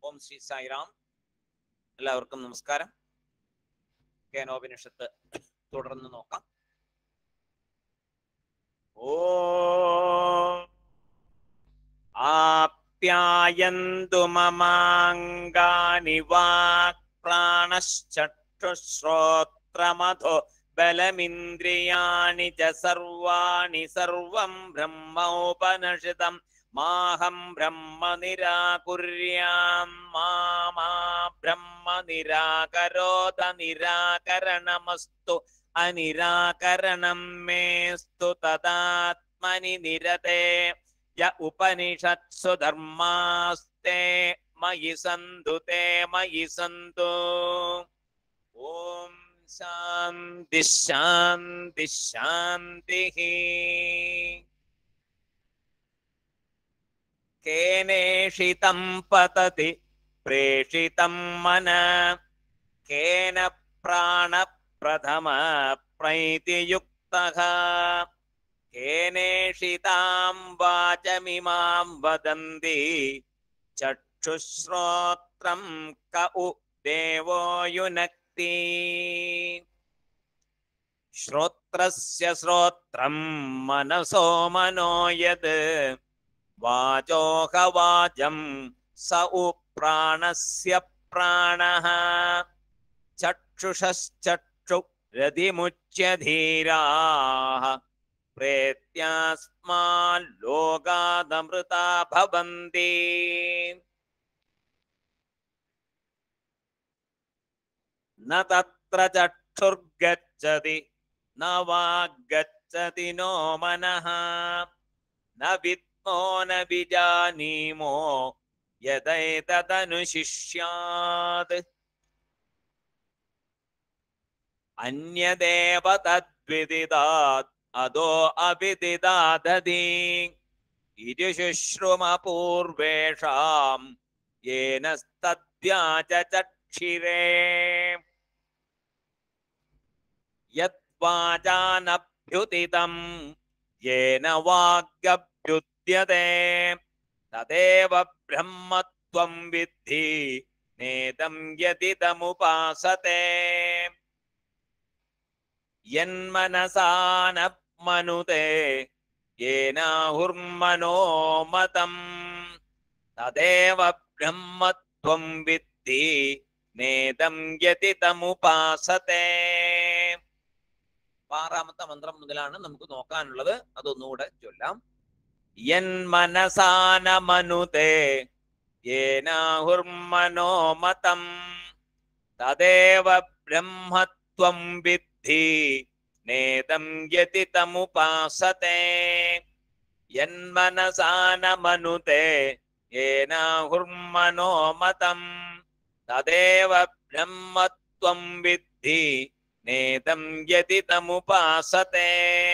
ഓം ശ്രീ സായിറാം എല്ലാവർക്കും നമസ്കാരം കേനോപനിഷത്ത് തുടർന്ന് നോക്കാം ഓ ആപ്യായന്തു മമാങ്കാനി വാക് പ്രാണശ്ചക്ഷുശ്രോത്രമധോ ബലമിന്ദ്രിയാണി ച സർവാണി സർവം ബ്രഹ്മോപനിഷിതം മാഹം ബ്രഹ്മ നിരാകുര്യാം മാമാ ബ്രഹ്മ നിരാകരോധ നിരാകരണമസ്തു അനിരാകരണം മേസ്തു തദാത്മനി നിരതേ യ ഉപനിഷത്സു ധർമാസ്തേ മയി സന്തു തേ മയി സന്തു ഓം ശാന്തി ശാന്തി ശാന്തി കേനേഷിതം പതതി പ്രേഷിതം മന കേന പ്രാണപ്രഥമ പ്രൈതിയുക്തഃ കേനേഷിതാം വാചമിമാം വദന്തി ചക്ഷുശ്രോത്രം ക ഉ ദേവോ യുനക്തി ശ്രോത്രസ്യ ശ്രോത്രം മനസോ മനോ യത് വാചോഹ വാചം സ ഉ പ്രാണസ്യ പ്രാണഃ ചക്ഷുഷശ്ചക്ഷു രതിമുച്യധീരാः പ്രേത്യാസ്മാല്ലോകാദമൃതാ ഭവന്തി ന തത്ര ചക്ഷുർഗച്ഛതി ന വാഗ്ഗച്ഛതി നോ മനഃ ന വിദ്മോ ന വിജാനീമോ യദൈതദനുശിഷ്യാത് അന്യദേവ തദ്വിദിതാത് അതോ അവിദിതാദതി ഇരുശുശ്രുമപൂർവേഷാം യേന തദ്വ്യാചക്ഷിരേ യദ്വാചാനഭ്യുതിതം യേന വാഗ്യഭ്യുദ്യത്തെ തദേവ ബ്രഹ്മത്വം വിദ്ധി നേതം യതിതമുപാസത്തെ യന്മനസാനമനുതേ യേനാഹുർമനോ മതം തദേവ ബ്രഹ്മത്വം വിദ്ധി നേതം യതിതമുപാസത്തെ ആറാമത്തെ മന്ത്രം മുതലാണ് നമുക്ക് നോക്കാനുള്ളത് അതൊന്നുകൂടെ ചൊല്ലാം യന്മനസാനമനുതേ യേനാഹുർമനോ മതം തദേവ ബ്രഹ്മത്വം വിദ്ധി നേതം യതിതമുപാസത്തെ യന്മനസാനമനുതേ യേനാഹുർമനോ മതം തദേവ ബ്രഹ്മത്വം വിദ്ധി നേതം യതിതമുപാസത്തെ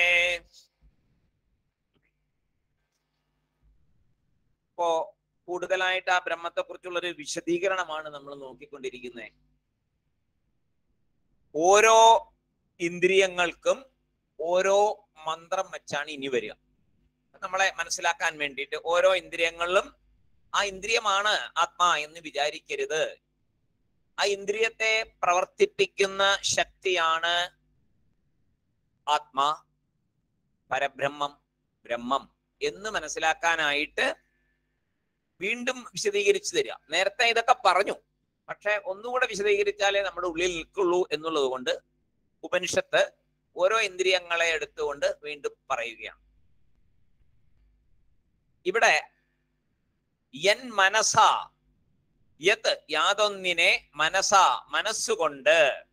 ഇപ്പോ കൂടുതലായിട്ട് ആ ബ്രഹ്മത്തെ കുറിച്ചുള്ള ഒരു വിശദീകരണമാണ് നമ്മൾ നോക്കിക്കൊണ്ടിരിക്കുന്നത് ഓരോ ഇന്ദ്രിയങ്ങൾക്കും ഓരോ മന്ത്രം വെച്ചാണ് ഇനി വരിക നമ്മളെ മനസ്സിലാക്കാൻ വേണ്ടിയിട്ട് ഓരോ ഇന്ദ്രിയങ്ങളിലും ആ ഇന്ദ്രിയമാണ് ആത്മാ എന്ന് വിചാരിക്കരുത് ആ ഇന്ദ്രിയത്തെ പ്രവർത്തിപ്പിക്കുന്ന ശക്തിയാണ് ആത്മാ പരബ്രഹ്മം ബ്രഹ്മം എന്ന് മനസ്സിലാക്കാനായിട്ട് വീണ്ടും വിശദീകരിച്ചു തരിക നേരത്തെ ഇതൊക്കെ പറഞ്ഞു പക്ഷെ ഒന്നുകൂടെ വിശദീകരിച്ചാലേ നമ്മുടെ ഉള്ളിൽ നിൽക്കുള്ളൂ എന്നുള്ളത് കൊണ്ട് ഉപനിഷത്ത് ഓരോ ഇന്ദ്രിയങ്ങളെ എടുത്തുകൊണ്ട് വീണ്ടും പറയുകയാണ് ഇവിടെ യൻ മനസ യത് യാതൊന്നിനെ മനസ മനസ്സുകൊണ്ട്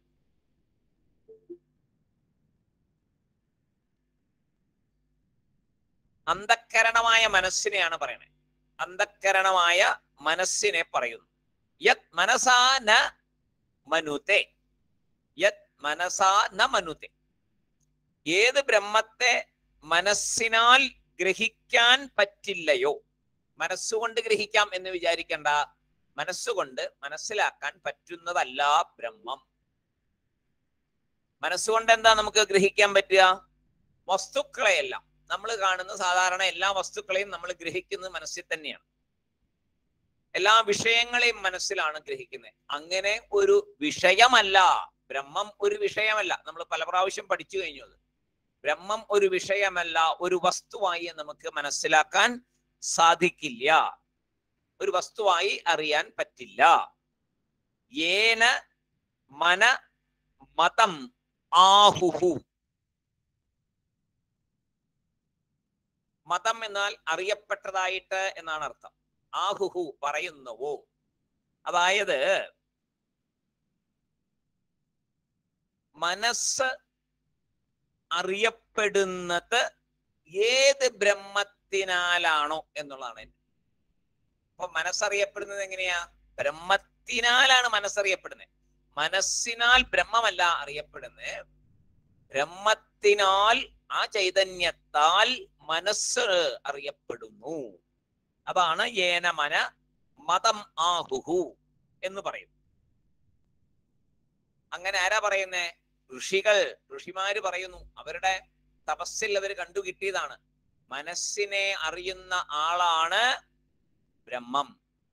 അന്ധക്കരണമായ മനസ്സിനെയാണ് പറയണത് അന്ധക്കരണമായ മനസ്സിനെ പറയുന്നു യത് മനസാ ന മനുത്തെ യത് മനസാ ന മനുത്തെ ഏത് ബ്രഹ്മത്തെ മനസ്സിനാൽ ഗ്രഹിക്കാൻ പറ്റില്ലയോ മനസ്സുകൊണ്ട് ഗ്രഹിക്കാം എന്ന് വിചാരിക്കേണ്ട മനസ്സുകൊണ്ട് മനസ്സിലാക്കാൻ പറ്റുന്നതല്ല ബ്രഹ്മം മനസ്സുകൊണ്ട് എന്താ നമുക്ക് ഗ്രഹിക്കാൻ പറ്റുക വസ്തുക്കളെയെല്ലാം നമ്മൾ കാണുന്ന സാധാരണ എല്ലാ വസ്തുക്കളെയും നമ്മൾ ഗ്രഹിക്കുന്നത് മനസ്സിൽ തന്നെയാണ് എല്ലാ വിഷയങ്ങളെയും മനസ്സിലാണ് ഗ്രഹിക്കുന്നത് അങ്ങനെ ഒരു വിഷയമല്ല ബ്രഹ്മം ഒരു വിഷയമല്ല നമ്മൾ പല പ്രാവശ്യം പഠിച്ചു കഴിഞ്ഞു അത് ബ്രഹ്മം ഒരു വിഷയമല്ല ഒരു വസ്തുവായി നമുക്ക് മനസ്സിലാക്കാൻ സാധിക്കില്ല ഒരു വസ്തുവായി അറിയാൻ പറ്റില്ല ഏന മന മതം ആഹുഹു മതം എന്നാൽ അറിയപ്പെട്ടതായിട്ട് എന്നാണ് അർത്ഥം ആഹുഹു പറയുന്നുവോ അതായത് മനസ്സ് അറിയപ്പെടുന്നത് ഏത് ബ്രഹ്മത്തിനാലാണോ എന്നുള്ളതാണ് അപ്പൊ മനസ്സറിയപ്പെടുന്നത് എങ്ങനെയാ ബ്രഹ്മത്തിനാലാണ് മനസ്സറിയപ്പെടുന്നത് മനസ്സിനാൽ ബ്രഹ്മമല്ല അറിയപ്പെടുന്നത് ബ്രഹ്മത്തിനാൽ ആ ചൈതന്യത്താൽ മനസ്സ് അറിയപ്പെടുന്നു അതാണ് ഏനമന മതം ആഹുഹു എന്ന് പറയും അങ്ങനെ ആരാ പറയുന്നേ ഋഷികൾ ഋഷിമാര് പറയുന്നു അവരുടെ തപസ്സിൽ അവർ കണ്ടു കിട്ടിയതാണ് മനസ്സിനെ അറിയുന്ന ആളാണ് ബ്രഹ്മം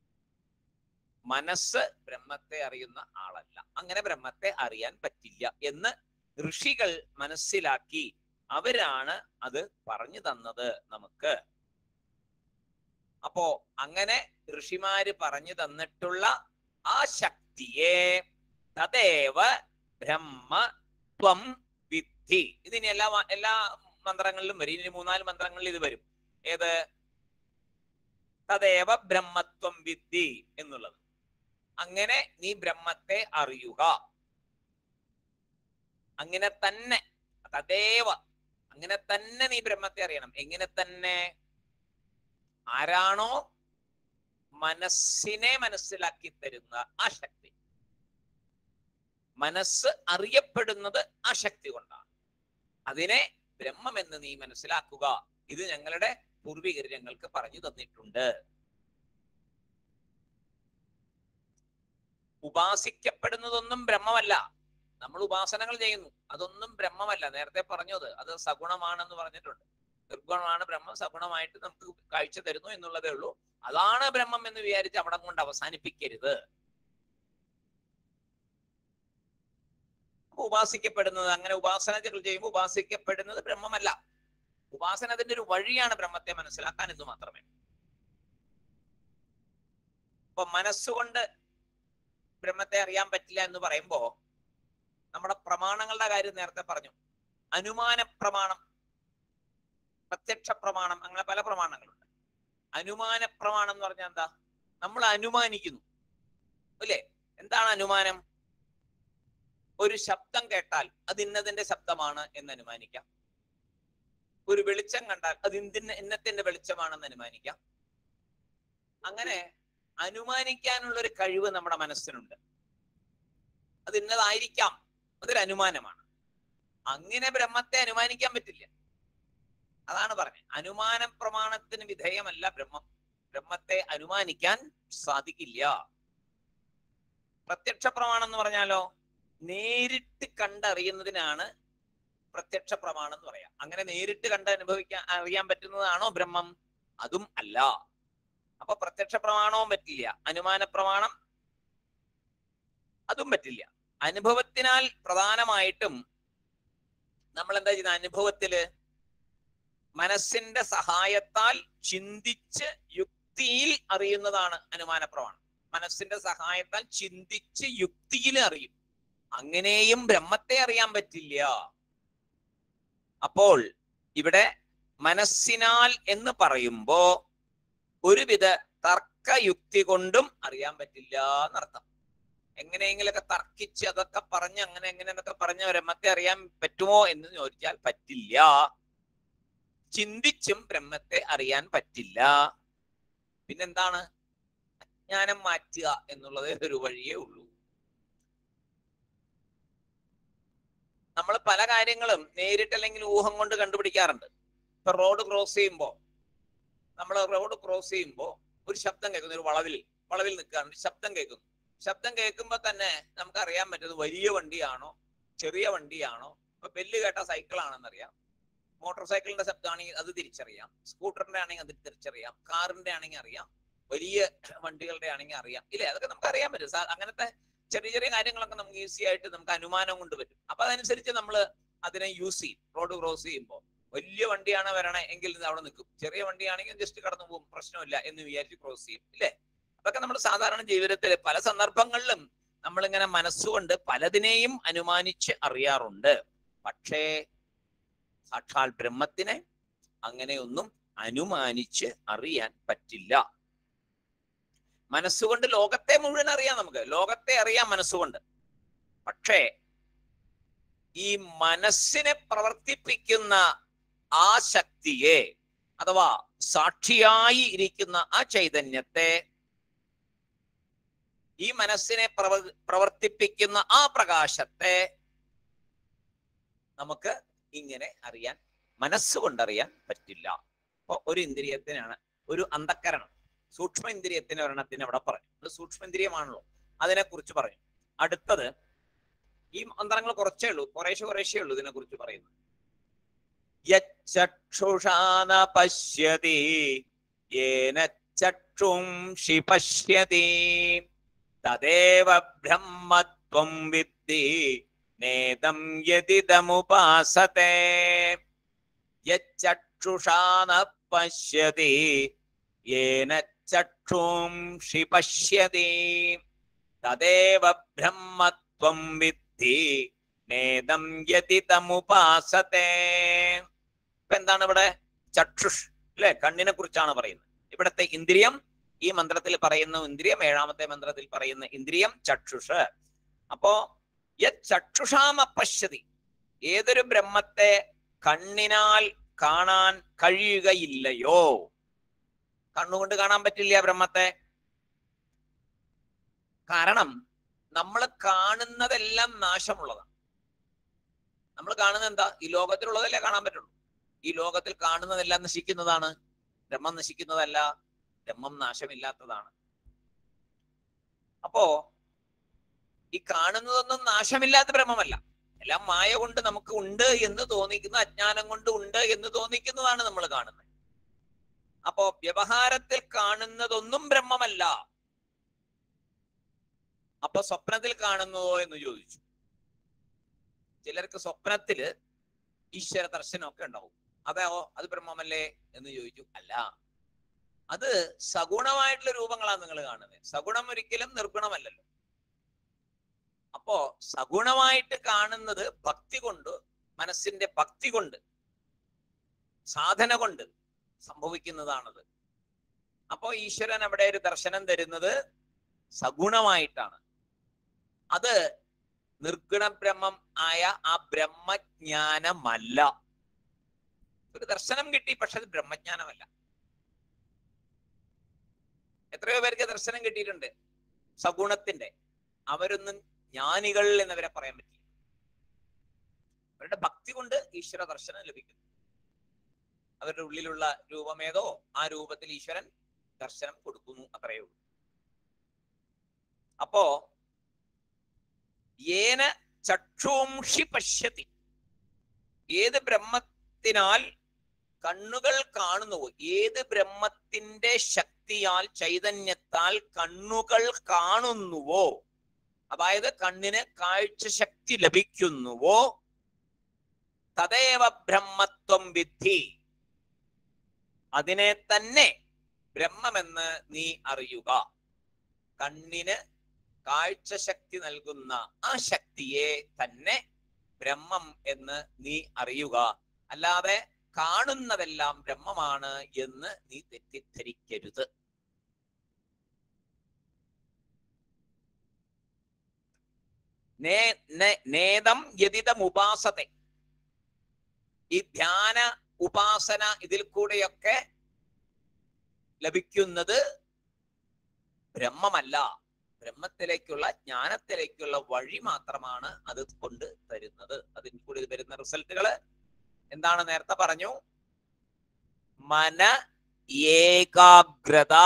മനസ്സ് ബ്രഹ്മത്തെ അറിയുന്ന ആളല്ല അങ്ങനെ ബ്രഹ്മത്തെ അറിയാൻ പറ്റില്ല എന്ന് ഋഷികൾ മനസ്സിലാക്കി അവരാണ് അത് പറഞ്ഞു തന്നത് നമുക്ക് അപ്പോ അങ്ങനെ ഋഷിമാര് പറഞ്ഞു തന്നിട്ടുള്ള ആ ശക്തിയെ തദേവ ബ്രഹ്മ ത്വം വിദ്ധി ഇതിന് എല്ലാ മ- എല്ലാ മന്ത്രങ്ങളിലും വരും ഇനി മൂന്നാല് മന്ത്രങ്ങളിൽ ഇത് വരും ഏത് തദേവ ബ്രഹ്മത്വം വിദ്ധി എന്നുള്ളത് അങ്ങനെ നീ ബ്രഹ്മത്തെ അറിയുക അങ്ങനെ തന്നെ തദേവ അങ്ങനെ തന്നെ നീ ബ്രഹ്മത്തെ അറിയണം എങ്ങനെ തന്നെ ആരാണോ മനസ്സിനെ മനസ്സിലാക്കി തരുന്ന ആ ശക്തി മനസ്സ് അറിയപ്പെടുന്നത് ആ ശക്തി കൊണ്ടാണ് അതിനെ ബ്രഹ്മമെന്ന് നീ മനസ്സിലാക്കുക ഇത് ഞങ്ങളുടെ പൂർവികർ ഞങ്ങൾക്ക് പറഞ്ഞു തന്നിട്ടുണ്ട് ഉപാസിക്കപ്പെടുന്നതൊന്നും ബ്രഹ്മമല്ല നമ്മൾ ഉപാസനകൾ ചെയ്യുന്നു അതൊന്നും ബ്രഹ്മമല്ല നേരത്തെ പറഞ്ഞത് അത് സഗുണമാണെന്ന് പറഞ്ഞിട്ടുണ്ട് നിർഗുണമാണ് ബ്രഹ്മം സഗുണമായിട്ട് നമുക്ക് കാഴ്ച തരുന്നു എന്നുള്ളതേ ഉള്ളൂ അതാണ് ബ്രഹ്മം എന്ന് വിചാരിച്ച് അവിടെ കൊണ്ട് അവസാനിപ്പിക്കരുത് അപ്പൊ ഉപാസിക്കപ്പെടുന്നത് അങ്ങനെ ഉപാസനകൾ ചെയ്യുമ്പോൾ ഉപാസിക്കപ്പെടുന്നത് ബ്രഹ്മമല്ല ഉപാസന അതിന്റെ ഒരു വഴിയാണ് ബ്രഹ്മത്തെ മനസ്സിലാക്കാൻ എന്ന് മാത്രമേ അപ്പൊ മനസ്സുകൊണ്ട് ബ്രഹ്മത്തെ അറിയാൻ പറ്റില്ല എന്ന് പറയുമ്പോ നമ്മുടെ പ്രമാണങ്ങളുടെ കാര്യം നേരത്തെ പറഞ്ഞു അനുമാന പ്രമാണം പ്രത്യക്ഷ പ്രമാണം അങ്ങനെ പല പ്രമാണങ്ങളുണ്ട് അനുമാന പ്രമാണം എന്ന് പറഞ്ഞാൽ എന്താ നമ്മൾ അനുമാനിക്കുന്നു അല്ലേ എന്താണ് അനുമാനം ഒരു ശബ്ദം കേട്ടാൽ അത് ഇന്നതിന്റെ ശബ്ദമാണ് എന്ന് അനുമാനിക്കാം ഒരു വെളിച്ചം കണ്ടാൽ അത് ഇന്തിന് ഇന്നത്തിന്റെ വെളിച്ചമാണെന്ന് അനുമാനിക്കാം അങ്ങനെ അനുമാനിക്കാനുള്ള ഒരു കഴിവ് നമ്മുടെ മനസ്സിനുണ്ട് അത് ഇന്നതായിരിക്കാം അതൊരു അനുമാനമാണ് അങ്ങനെ ബ്രഹ്മത്തെ അനുമാനിക്കാൻ പറ്റില്ല അതാണ് പറഞ്ഞത് അനുമാന പ്രമാണത്തിന് വിധേയമല്ല ബ്രഹ്മം ബ്രഹ്മത്തെ അനുമാനിക്കാൻ സാധിക്കില്ല പ്രത്യക്ഷ പ്രമാണം എന്ന് പറഞ്ഞാലോ നേരിട്ട് കണ്ടറിയുന്നതിനാണ് പ്രത്യക്ഷ പ്രമാണം എന്ന് പറയാം അങ്ങനെ നേരിട്ട് കണ്ട് അനുഭവിക്കാൻ അറിയാൻ പറ്റുന്നതാണോ ബ്രഹ്മം അതും അല്ല അപ്പൊ പ്രത്യക്ഷ പ്രമാണവും പറ്റില്ല അനുമാന പ്രമാണം അതും പറ്റില്ല അനുഭവത്തിനാൽ പ്രധാനമായിട്ടും നമ്മൾ എന്താ ചെയ്യുന്ന അനുഭവത്തില് മനസ്സിന്റെ സഹായത്താൽ ചിന്തിച്ച് യുക്തിയിൽ അറിയുന്നതാണ് അനുമാന പ്രമാണം മനസ്സിന്റെ സഹായത്താൽ ചിന്തിച്ച് യുക്തിയിൽ അറിയും അങ്ങനെയും ബ്രഹ്മത്തെ അറിയാൻ പറ്റില്ല അപ്പോൾ ഇവിടെ മനസ്സിനാൽ എന്ന് പറയുമ്പോ ഒരുവിധ തർക്കയുക്തി കൊണ്ടും അറിയാൻ പറ്റില്ല എന്നർത്ഥം എങ്ങനെയെങ്കിലൊക്കെ തർക്കിച്ച് അതൊക്കെ പറഞ്ഞ് അങ്ങനെ എങ്ങനെയൊക്കെ പറഞ്ഞ് ബ്രഹ്മത്തെ അറിയാൻ പറ്റുമോ എന്ന് ചോദിച്ചാൽ പറ്റില്ല ചിന്തിച്ചും ബ്രഹ്മത്തെ അറിയാൻ പറ്റില്ല പിന്നെന്താണ് അജ്ഞാനം മാറ്റുക എന്നുള്ളത് ഒരു വഴിയേ ഉള്ളൂ നമ്മൾ പല കാര്യങ്ങളും നേരിട്ട് അല്ലെങ്കിൽ ഊഹം കൊണ്ട് കണ്ടുപിടിക്കാറുണ്ട് ഇപ്പൊ റോഡ് ക്രോസ് ചെയ്യുമ്പോ നമ്മൾ റോഡ് ക്രോസ് ചെയ്യുമ്പോ ഒരു ശബ്ദം കേൾക്കുന്നു ഒരു വളവിൽ വളവിൽ നിൽക്കുകയാണ് ഒരു ശബ്ദം കേൾക്കുന്നു ശബ്ദം കേൾക്കുമ്പോ തന്നെ നമുക്ക് അറിയാൻ പറ്റുന്നത് വലിയ വണ്ടിയാണോ ചെറിയ വണ്ടിയാണോ ഇപ്പൊ ബെല്ല് കേട്ട സൈക്കിൾ ആണെന്നറിയാം മോട്ടോർ സൈക്കിളിന്റെ ശബ്ദമാണെങ്കിൽ അത് തിരിച്ചറിയാം സ്കൂട്ടറിന്റെ ആണെങ്കിൽ അത് തിരിച്ചറിയാം കാറിന്റെ ആണെങ്കിൽ അറിയാം വലിയ വണ്ടികളുടെ ആണെങ്കിൽ അറിയാം ഇല്ലേ അതൊക്കെ നമുക്ക് അറിയാൻ പറ്റും സാ- അങ്ങനത്തെ ചെറിയ ചെറിയ കാര്യങ്ങളൊക്കെ നമുക്ക് ഈസി ആയിട്ട് നമുക്ക് അനുമാനം കൊണ്ട് പറ്റും അപ്പൊ അതനുസരിച്ച് നമ്മൾ അതിനെ യൂസ് ചെയ്യും റോഡ് ക്രോസ് ചെയ്യുമ്പോൾ വലിയ വണ്ടിയാണ് വരണേ എങ്കിൽ ഇത് അവിടെ നിൽക്കും ചെറിയ വണ്ടിയാണെങ്കിൽ ജസ്റ്റ് കടന്നു പോകും പ്രശ്നമില്ല എന്ന് വിചാരിച്ച് ക്രോസ് ചെയ്യും ഇല്ലേ അതൊക്കെ നമ്മൾ സാധാരണ ജീവിതത്തിൽ പല സന്ദർഭങ്ങളിലും നമ്മളിങ്ങനെ മനസ്സുകൊണ്ട് പലതിനെയും അനുമാനിച്ച് അറിയാറുണ്ട് പക്ഷേ സാക്ഷാൽ ബ്രഹ്മത്തിനെ അങ്ങനെയൊന്നും അനുമാനിച്ച് അറിയാൻ പറ്റില്ല മനസ്സുകൊണ്ട് ലോകത്തെ മുഴുവൻ അറിയാം നമുക്ക് ലോകത്തെ അറിയാം മനസ്സുകൊണ്ട് പക്ഷേ ഈ മനസ്സിനെ പ്രവർത്തിപ്പിക്കുന്ന ആ ശക്തിയെ അഥവാ സാക്ഷിയായി ഇരിക്കുന്ന ആ ചൈതന്യത്തെ ഈ മനസ്സിനെ പ്രവ പ്രവർത്തിപ്പിക്കുന്ന ആ പ്രകാശത്തെ നമുക്ക് ഇങ്ങനെ അറിയാൻ മനസ്സുകൊണ്ടറിയാൻ പറ്റില്ല അപ്പൊ ഒരു ഇന്ദ്രിയത്തിനാണ് ഒരു അന്ധക്കരണം സൂക്ഷ്മ ഇന്ദ്രിയത്തിന് ഒരെണ്ണത്തിന് അവിടെ പറഞ്ഞു അത് സൂക്ഷ്മ ഇന്ദ്രിയമാണല്ലോ അതിനെ കുറിച്ച് പറഞ്ഞു അടുത്തത് ഈ മന്ത്രങ്ങൾ കുറച്ചേ ഉള്ളൂ കുറേശ്ശെ കുറേശ്ശേ ഉള്ളൂ ഇതിനെ കുറിച്ച് പറയുന്നത് യച്ചക്ഷുഷാന പശ്യതി യേന ചക്ഷുംഷി പശ്യതി തദേവ ബ്രഹ്മത്വം വിദ്ധി നേതം യതിദമുപാസത്തെ യച്ചക്ഷുഷാന പശ്യതി യേന ചക്ഷുംഷി പശ്യതി തദേവ ബ്രഹ്മത്വം വിദ്ധി നേതം യതിതമുപാസത്തെ ഇപ്പൊ എന്താണ് ഇവിടെ ചക്ഷുഷ് അല്ലെ കണ്ണിനെ കുറിച്ചാണ് പറയുന്നത് ഇവിടത്തെ ഇന്ദ്രിയം ഈ മന്ത്രത്തിൽ പറയുന്ന ഇന്ദ്രിയം ഏഴാമത്തെ മന്ത്രത്തിൽ പറയുന്ന ഇന്ദ്രിയം ചക്ഷുഷ് അപ്പോ യത് ചക്ഷുഷാമ പശ്യതി ഏതൊരു ബ്രഹ്മത്തെ കണ്ണിനാൽ കാണാൻ കഴിയുകയില്ലയോ കണ്ണുകൊണ്ട് കാണാൻ പറ്റില്ല ബ്രഹ്മത്തെ കാരണം നമ്മൾ കാണുന്നതെല്ലാം നാശമുള്ളതാണ് നമ്മൾ കാണുന്നത് എന്താ ഈ ലോകത്തിലുള്ളതല്ലേ കാണാൻ പറ്റുള്ളൂ ഈ ലോകത്തിൽ കാണുന്നതെല്ലാം നശിക്കുന്നതാണ് ബ്രഹ്മം നശിക്കുന്നതല്ല ബ്രഹ്മം നാശമില്ലാത്തതാണ് അപ്പോ ഈ കാണുന്നതൊന്നും നാശമില്ലാത്ത ബ്രഹ്മമല്ല എല്ലാം മായ കൊണ്ട് നമുക്ക് ഉണ്ട് എന്ന് തോന്നിക്കുന്ന അജ്ഞാനം കൊണ്ട് ഉണ്ട് എന്ന് തോന്നിക്കുന്നതാണ് നമ്മൾ കാണുന്നത് അപ്പോ വ്യവഹാരത്തിൽ കാണുന്നതൊന്നും ബ്രഹ്മമല്ല അപ്പൊ സ്വപ്നത്തിൽ കാണുന്നതോ എന്ന് ചോദിച്ചു ചിലർക്ക് സ്വപ്നത്തില് ഈശ്വര ദർശനമൊക്കെ ഉണ്ടാവും അതാവോ അത് ബ്രഹ്മമല്ലേ എന്ന് ചോദിച്ചു അല്ല അത് സഗുണമായിട്ടുള്ള രൂപങ്ങളാണ് നിങ്ങൾ കാണുന്നത് സഗുണം ഒരിക്കലും നിർഗുണമല്ലല്ലോ അപ്പോ സഗുണമായിട്ട് കാണുന്നത് ഭക്തി കൊണ്ട് മനസ്സിന്റെ ഭക്തി കൊണ്ട് സാധന കൊണ്ട് സംഭവിക്കുന്നതാണത് അപ്പോ ഈശ്വരൻ അവിടെ ഒരു ദർശനം തരുന്നത് സഗുണമായിട്ടാണ് അത് നിർഗുണ ബ്രഹ്മം ആയ ആ ബ്രഹ്മജ്ഞാനമല്ല ഒരു ദർശനം കിട്ടി പക്ഷെ അത് ബ്രഹ്മജ്ഞാനമല്ല എത്രയോ പേർക്ക് ദർശനം കിട്ടിയിട്ടുണ്ട് സഗുണത്തിന്റെ അവരൊന്നും ജ്ഞാനികൾ എന്നവരെ പറയാൻ പറ്റില്ല അവരുടെ ഭക്തി കൊണ്ട് ഈശ്വര ദർശനം ലഭിക്കുന്നു അവരുടെ ഉള്ളിലുള്ള രൂപമേതോ ആ രൂപത്തിൽ ഈശ്വരൻ ദർശനം കൊടുക്കുന്നു അത്രയേ ഉള്ളൂ അപ്പോ ഏന ചക്ഷുംഷി പശ്യതി ഏത് ബ്രഹ്മത്തിനാൽ കണ്ണുകൾ കാണുന്നുവോ ഏത് ബ്രഹ്മത്തിന്റെ ശക്തിയാൽ ചൈതന്യത്താൽ കണ്ണുകൾ കാണുന്നുവോ അതായത് കണ്ണിന് കാഴ്ച ശക്തി ലഭിക്കുന്നുവോ തദേവ ബ്രഹ്മത്വം വിദ്ധി അതിനെ തന്നെ ബ്രഹ്മമെന്ന് നീ അറിയുക കണ്ണിന് കാഴ്ച ശക്തി നൽകുന്ന ആ ശക്തിയെ തന്നെ ബ്രഹ്മം എന്ന് നീ അറിയുക അല്ലാതെ കാണുന്നതെല്ലാം ബ്രഹ്മമാണ് എന്ന് നീ തെറ്റിദ്ധരിക്കരുത് നേ- നേ- നേതം യതിതം ഉപാസത്തെ ഈ ധ്യാന ഉപാസന ഇതിൽ കൂടെയൊക്കെ ലഭിക്കുന്നത് ബ്രഹ്മമല്ല ബ്രഹ്മത്തിലേക്കുള്ള ജ്ഞാനത്തിലേക്കുള്ള വഴി മാത്രമാണ് അത് കൊണ്ട് തരുന്നത് അതിൽ കൂടി വരുന്ന റിസൾട്ടുകള് എന്താണ് നേരത്തെ പറഞ്ഞു മന ഏകാഗ്രത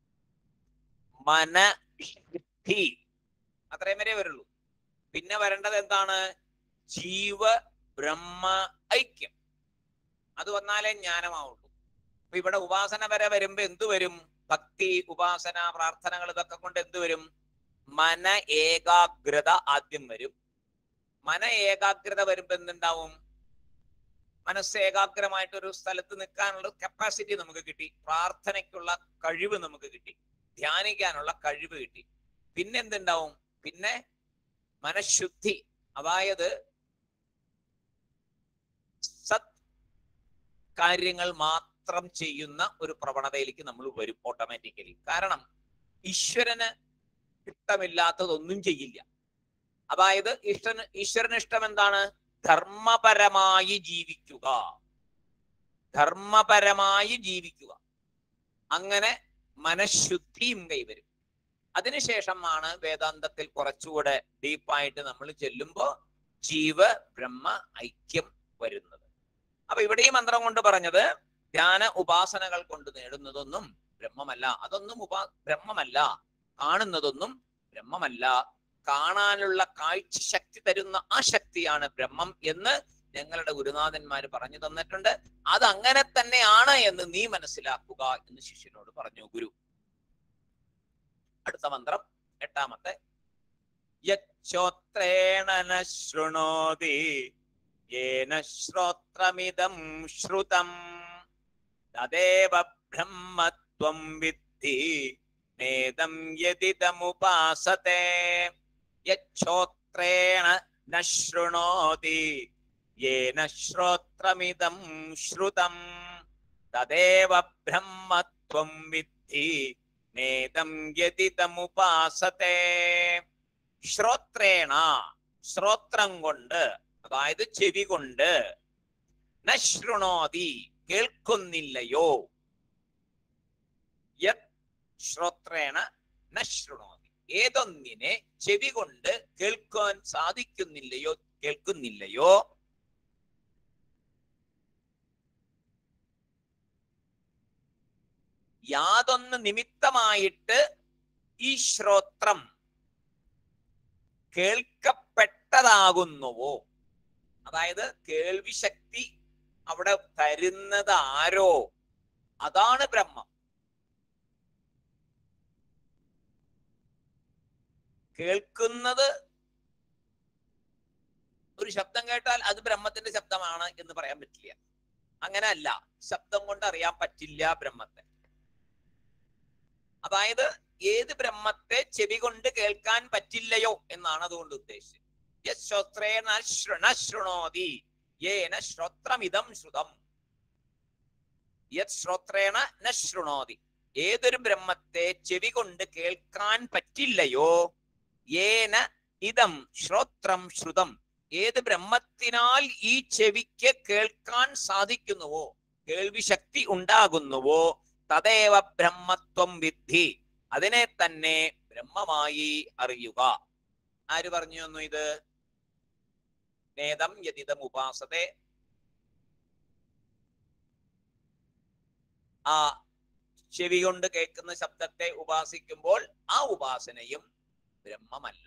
മനഃശുദ്ധി അത്രയും വരെ വരുള്ളൂ പിന്നെ വരേണ്ടത് എന്താണ് ജീവ ബ്രഹ്മ ഐക്യം അത് വന്നാലേ ജ്ഞാനമാവുള്ളൂ അപ്പൊ ഇവിടെ ഉപാസന വരെ വരുമ്പോ എന്തു വരും ഭക്തി ഉപാസന പ്രാർത്ഥനകൾ ഇതൊക്കെ കൊണ്ട് എന്ത് വരും മന ഏകാഗ്രത ആദ്യം വരും മന ഏകാഗ്രത വരുമ്പോ എന്തുണ്ടാവും മനസ്സ് ഏകാഗ്രമായിട്ട് ഒരു സ്ഥലത്ത് നിൽക്കാനുള്ള കപ്പാസിറ്റി നമുക്ക് കിട്ടി പ്രാർത്ഥനയ്ക്കുള്ള കഴിവ് നമുക്ക് കിട്ടി ധ്യാനിക്കാനുള്ള കഴിവ് കിട്ടി പിന്നെ എന്തുണ്ടാവും പിന്നെ മനഃശുദ്ധി അതായത് സത് കാര്യങ്ങൾ മാത്രം ചെയ്യുന്ന ഒരു പ്രവണതയിലേക്ക് നമ്മൾ വരും ഓട്ടോമാറ്റിക്കലി കാരണം ഈശ്വരന് ഇഷ്ടമില്ലാത്തതൊന്നും ചെയ്യില്ല അതായത് ഇഷ്ടന് ഈശ്വരന് ഇഷ്ടം എന്താണ് ധർമ്മപരമായി ജീവിക്കുക ധർമ്മപരമായി ജീവിക്കുക അങ്ങനെ മനഃശുദ്ധിയും കൈവരും അതിനുശേഷമാണ് വേദാന്തത്തിൽ കുറച്ചുകൂടെ ഡീപ്പായിട്ട് നമ്മൾ ചെല്ലുമ്പോ ജീവ ബ്രഹ്മ ഐക്യം വരുന്നത് അപ്പൊ ഇവിടെ ഈ മന്ത്രം കൊണ്ട് പറഞ്ഞത് ധ്യാന ഉപാസനകൾ കൊണ്ട് നേടുന്നതൊന്നും ബ്രഹ്മമല്ല അതൊന്നും ഉപാ ബ്രഹ്മമല്ല കാണുന്നതൊന്നും ബ്രഹ്മമല്ല കാണാനുള്ള കാഴ്ച ശക്തി തരുന്ന ആ ശക്തിയാണ് ബ്രഹ്മം എന്ന് ഞങ്ങളുടെ ഗുരുനാഥന്മാര് പറഞ്ഞു തന്നിട്ടുണ്ട് അത് അങ്ങനെ തന്നെയാണ് എന്ന് നീ മനസ്സിലാക്കുക എന്ന് ശിഷ്യനോട് പറഞ്ഞു ഗുരു അടുത്ത മന്ത്രം എട്ടാമത്തെ യോത്രേണ ശൃണോതി യേന ശ്രോത്രമിതം ശ്രുതം തദേവ ബ്രഹ്മത്വം വിദ്ധി നേദം യതിതമുപാസത്തെ യോത്രേണ ന ശൃണോതി യേന ശ്രോത്രമിതം ശ്രുതം തദേവ ബ്രഹ്മത്വം വിദ്ധി നേദം യതിതമുപാസത്തെ ശ്രോത്രേണ ശ്രോത്രം കൊണ്ട് അതായത് ചെവി കൊണ്ട് നശ്രുണോതി കേൾക്കുന്നില്ലയോ യത് ശ്രോത്രേണ നശ്രുണോതി ഏതൊന്നിനെ ചെവി കൊണ്ട് കേൾക്കാൻ സാധിക്കുന്നില്ലയോ കേൾക്കുന്നില്ലയോ യാതൊന്ന് നിമിത്തമായിട്ട് ഈ ശ്രോത്രം കേൾക്കപ്പെട്ടതാകുന്നുവോ അതായത് കേൾവി ശക്തി അവിടെ തരുന്നത് ആരോ അതാണ് ബ്രഹ്മം കേൾക്കുന്നത് ഒരു ശബ്ദം കേട്ടാൽ അത് ബ്രഹ്മത്തിന്റെ ശബ്ദമാണ് എന്ന് പറയാൻ പറ്റില്ല അങ്ങനെ അല്ല ശബ്ദം കൊണ്ട് അറിയാൻ പറ്റില്ല ബ്രഹ്മത്തെ അതായത് ഏത് ബ്രഹ്മത്തെ ചെവി കൊണ്ട് കേൾക്കാൻ പറ്റില്ലയോ എന്നാണ് അതുകൊണ്ട് ഉദ്ദേശിച്ചത് യശ്രോത്രേണ ശൃണ ശൃണോതി യേന ശ്രോത്രമിതം ശ്രുതം യത് ശ്രോത്രേണ ന ശൃണോതി ഏതൊരു ബ്രഹ്മത്തെ ചെവി കൊണ്ട് കേൾക്കാൻ പറ്റില്ലയോ ഏന ഇതം ശ്രോത്രം ശ്രുതം ഏത് ബ്രഹ്മത്തിനാൽ ഈ ചെവിക്ക് കേൾക്കാൻ സാധിക്കുന്നുവോ കേൾവി ശക്തി ഉണ്ടാകുന്നുവോ തദേവ ബ്രഹ്മത്വം വിദ്ധി അതിനെ തന്നെ ബ്രഹ്മമായി അറിയുക ആര് പറഞ്ഞു തന്നു ഇത് നേതം യതിതം ഉപാസത്തെ ആ ചെവി കൊണ്ട് കേൾക്കുന്ന ശബ്ദത്തെ ഉപാസിക്കുമ്പോൾ ആ ഉപാസനയും ബ്രഹ്മമല്ല